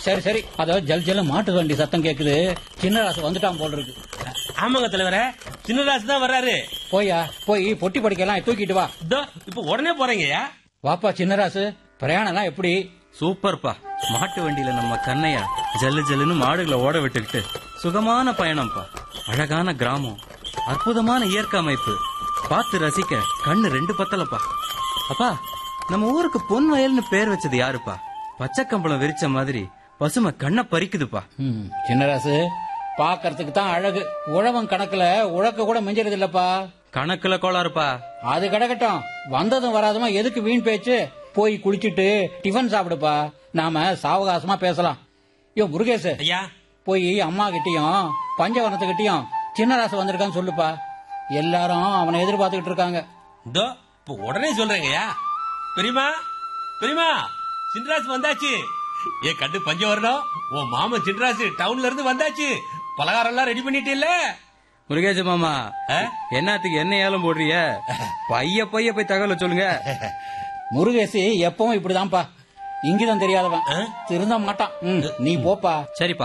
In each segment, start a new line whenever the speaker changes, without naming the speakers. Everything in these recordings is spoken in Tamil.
சரி சரி அதோ ஜல் ஜல் மாட்டு வண்டி சத்தம் கேக்குது சின்னராசு வந்துட்டான் போல் இருக்கு
ஆமாங்க தலைவரே சின்னராசு தான் வர்றாரு
போயா போய் பொட்டி படிக்கலாம் தூக்கிட்டு வா
இதோ இப்ப உடனே போறீங்கய்யா
வாப்பா சின்னராசு பிரயாணம்லாம் எப்படி
சூப்பர்ப்பா மாட்டு வண்டியில நம்ம கண்ணையா ஜல்லு ஜல்லுன்னு மாடுகளை ஓட விட்டுக்கிட்டு சுகமான பயணம்ப்பா அழகான கிராமம் அற்புதமான இயற்கை அமைப்பு பார்த்து ரசிக்க கண்ணு ரெண்டு பத்தலப்பா அப்பா நம்ம ஊருக்கு பொன் வயல்னு பேர் வச்சது யாருப்பா பச்சை கம்பளம் விரிச்ச மாதிரி பசுமை கண்ணை பறிக்குதுப்பா
ம், சின்னராசு பாக்கறதுக்கு தான் அழகு உழவன் கணக்குல உழக்க கூட மிஞ்சறது இல்லப்பா
கணக்குல கோளாறுப்பா
அது கிடக்கட்டும் வந்ததும் வராதமா எதுக்கு வீண் பேச்சு போய் குளிச்சிட்டு டிஃபன் சாப்பிடுப்பா நாம சாவகாசமா பேசலாம் யோ முருகேஷ்
ஐயா
போய் அம்மா கிட்டயும் பஞ்சவனத்துக்கிட்டயும் சின்னராசு வந்திருக்கான்னு சொல்லுப்பா எல்லாரும் அவனை எதிர்பார்த்துக்கிட்டு இருக்காங்க
இதோ இப்ப உடனே சொல்றேங்கய்யா பெரியமா பெரியமா சின்ராசு வந்தாச்சு ஏ கண்டு பஞ்சம் வரணும் உன் மாமன் சின்ராசு டவுன்ல இருந்து வந்தாச்சு பலகாரம் எல்லாம் ரெடி பண்ணிட்டு இல்ல
முருகேஜ மாமா
ஆ?
என்னத்துக்கு என்ன ஏலம் போடுறிய பைய பைய போய் தகவலை சொல்லுங்க
முருகேசி எப்பவும் இப்படிதான்ப்பா இங்கிதம் தெரியாதவன் திருந்த மாட்டான் ம், நீ போப்பா
சரிப்பா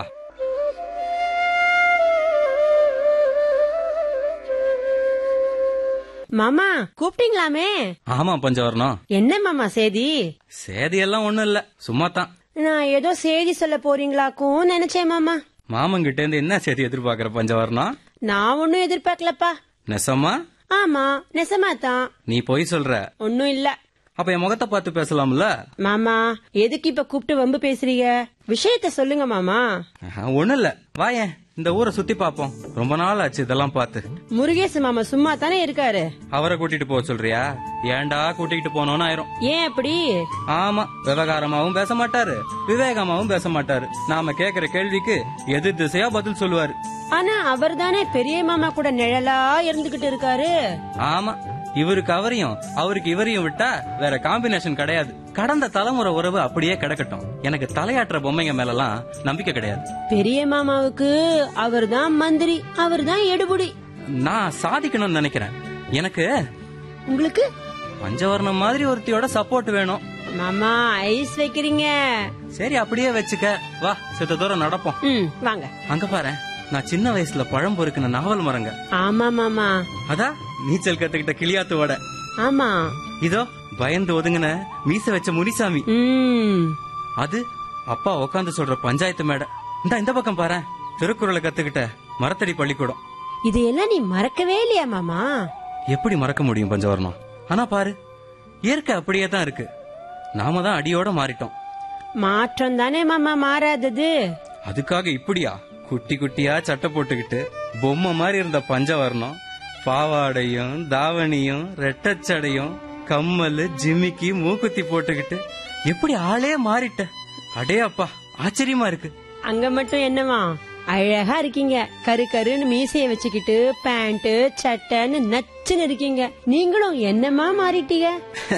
மாமா கூப்பிட்டீங்களாமே
ஆமா பஞ்சவர்ணம்
என்ன மாமா செய்தி
சேதியெல்லாம் ஒண்ணும் இல்ல சும்மா தான்
நான் ஏதோ செய்தி சொல்ல போறீங்களாக்கும் நினைச்சேன் மாமா
மாமன் இருந்து என்ன செய்தி எதிர்பார்க்கிற பஞ்சவர்ணம்
நான் ஒன்னும் எதிர்பார்க்கலப்பா
நெசமா
ஆமா நெசமா தான்
நீ போய் சொல்ற
ஒன்னும் இல்ல
அப்ப என் முகத்தை பார்த்து பேசலாம்ல
மாமா எதுக்கு இப்ப கூப்பிட்டு வம்பு பேசுறீங்க விஷயத்த சொல்லுங்க மாமா
ஒண்ணும் இல்ல வாயேன் இந்த ஊரை சுத்தி பாப்போம் ரொம்ப நாள் ஆச்சு இதெல்லாம் பார்த்து
முருகேச மாமா சும்மா தானே இருக்காரு
அவரை கூட்டிட்டு போக சொல்றியா ஏன்டா கூட்டிட்டு போனோன்னு ஆயிரும்
ஏன் அப்படி
ஆமா விவகாரமாவும் பேச மாட்டாரு விவேகமாவும் பேச மாட்டாரு நாம கேக்குற கேள்விக்கு எதிர் திசையா பதில் சொல்லுவாரு
ஆனா அவர் தானே பெரிய மாமா கூட நிழலா இருந்துகிட்டு இருக்காரு
ஆமா இவருக்கு அவரையும் அவருக்கு இவரையும் விட்டா வேற காம்பினேஷன் கிடையாது கடந்த தலைமுறை உறவு அப்படியே கிடக்கட்டும் எனக்கு தலையாட்டுற பொம்மைங்க மேலலாம் நம்பிக்கை கிடையாது
பெரிய மாமாவுக்கு அவர் தான் மந்திரி அவர் தான் எடுபுடி
நான் சாதிக்கணும்னு நினைக்கிறேன் எனக்கு
உங்களுக்கு
பஞ்சவர்ணம் மாதிரி ஒருத்தியோட சப்போர்ட் வேணும்
மாமா ஐஸ் வைக்கிறீங்க
சரி அப்படியே வச்சுக்க வா சித்த தூரம் நடப்போம்
ம் வாங்க
அங்க பாரு நான் சின்ன வயசுல பழம் பொறுக்கின நாவல் மரங்க
ஆமா மாமா
அதா நீச்சல் கத்துக்கிட்ட கிளியாத்து வட
ஆமா
இதோ பயந்து ஒதுங்கின மீச வச்ச முனிசாமி
ம்
அது அப்பா உக்காந்து சொல்ற பஞ்சாயத்து மேடை இந்த இந்த பக்கம் பாரு திருக்குறளை கத்துக்கிட்ட மரத்தடி பள்ளிக்கூடம்
இதையெல்லாம் நீ மறக்கவே இல்லையா மாமா
எப்படி மறக்க முடியும் பஞ்சவர்ணம் ஆனா பாரு இயற்கை அப்படியே தான் இருக்கு நாம தான் அடியோட மாறிட்டோம்
மாற்றம் தானே மாமா மாறாதது
அதுக்காக இப்படியா குட்டி குட்டியா சட்டை போட்டுக்கிட்டு பொம்மை மாதிரி இருந்த பஞ்சவர்ணம் பாவாடையும் தாவணியும் ரெட்டச்சடையும் கம்மல் ஜிமிக்கி மூக்குத்தி போட்டுக்கிட்டு எப்படி ஆளே மாறிட்ட அடே அப்பா ஆச்சரியமா இருக்கு
அங்க மட்டும் என்னவா அழகா இருக்கீங்க கரு கருன்னு மீசைய வச்சுக்கிட்டு பேண்ட் சட்டைன்னு நச்சுன்னு இருக்கீங்க நீங்களும் என்னமா மாறிட்டீங்க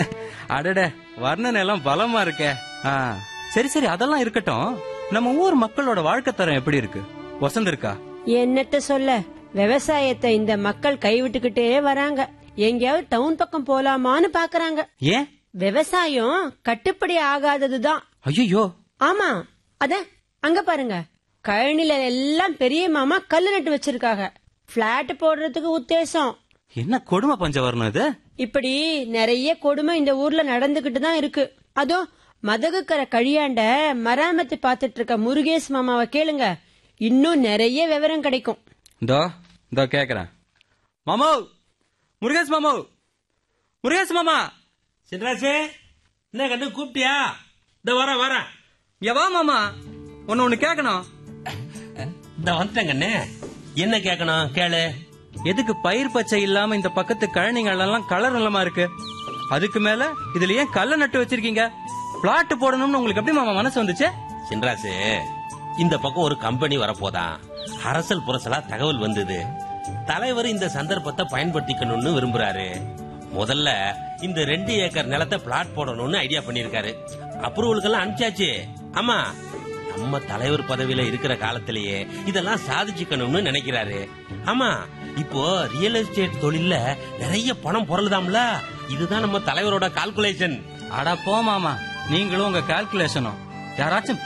அடட வர்ணனை எல்லாம் பலமா இருக்கே ஆ, சரி சரி அதெல்லாம் இருக்கட்டும் நம்ம ஊர் மக்களோட வாழ்க்கை தரம் எப்படி இருக்கு வசந்த் இருக்கா
என்னத்த சொல்ல விவசாயத்தை இந்த மக்கள் கைவிட்டுக்கிட்டே வராங்க எங்கேயாவது டவுன் பக்கம் போலாமான்னு பாக்குறாங்க
ஏன்
விவசாயம் கட்டுப்படி ஆகாததுதான்
ஐயோ
ஆமா அத அங்க பாருங்க கழனில எல்லாம் பெரிய மாமா கல்லு நட்டு வச்சிருக்காங்க பிளாட் போடுறதுக்கு உத்தேசம்
என்ன கொடுமை பஞ்சவர்ணம் இது
இப்படி நிறைய கொடுமை இந்த ஊர்ல நடந்துகிட்டு தான் இருக்கு அதோ மதகுக்கரை கழியாண்ட மராமத்து பாத்துட்டு இருக்க முருகேஷ் மாமாவை கேளுங்க இன்னும் நிறைய விவரம் கிடைக்கும்
இதோ இதோ கேக்குறேன் மாமோ முருகேஷ் மாமோ முருகேஷ் மாமா
சின்ராசு என்ன கண்டு கூப்பிட்டியா இந்த வரேன் வரேன்
இங்க வா மாமா ஒன்னு ஒண்ணு கேட்கணும்
இந்த வந்துட்டேன் கண்ணே என்ன கேட்கணும் கேளு
எதுக்கு பயிர் பச்சை இல்லாம இந்த பக்கத்து கழனிகள் எல்லாம் கலர் நிலமா இருக்கு அதுக்கு மேல இதுல ஏன் கல்ல நட்டு வச்சிருக்கீங்க பிளாட் போடணும்னு உங்களுக்கு எப்படி மாமா மனசு வந்துச்சு
சின்ராசு இந்த பக்கம் ஒரு கம்பெனி வரப்போதான் அரசல் புரசலா தகவல் வந்தது தலைவர் இந்த சந்தர்ப்பத்தை பயன்படுத்திக்கணும்னு விரும்புறாரு முதல்ல இந்த ரெண்டு ஏக்கர் நிலத்தை பிளாட் போடணும்னு ஐடியா பண்ணிருக்காரு அப்ரூவலுக்கெல்லாம் அனுப்பிச்சாச்சு ஆமா நம்ம தலைவர் பதவியில இருக்கிற காலத்திலேயே இதெல்லாம் சாதிச்சுக்கணும்னு நினைக்கிறாரு ஆமா இப்போ ரியல் எஸ்டேட் தொழில்ல நிறைய பணம் பொருளுதாம்ல இதுதான் நம்ம தலைவரோட கால்குலேஷன்
அட போ மாமா நீங்களும் உங்க கால்குலேஷனும் யாராச்சும்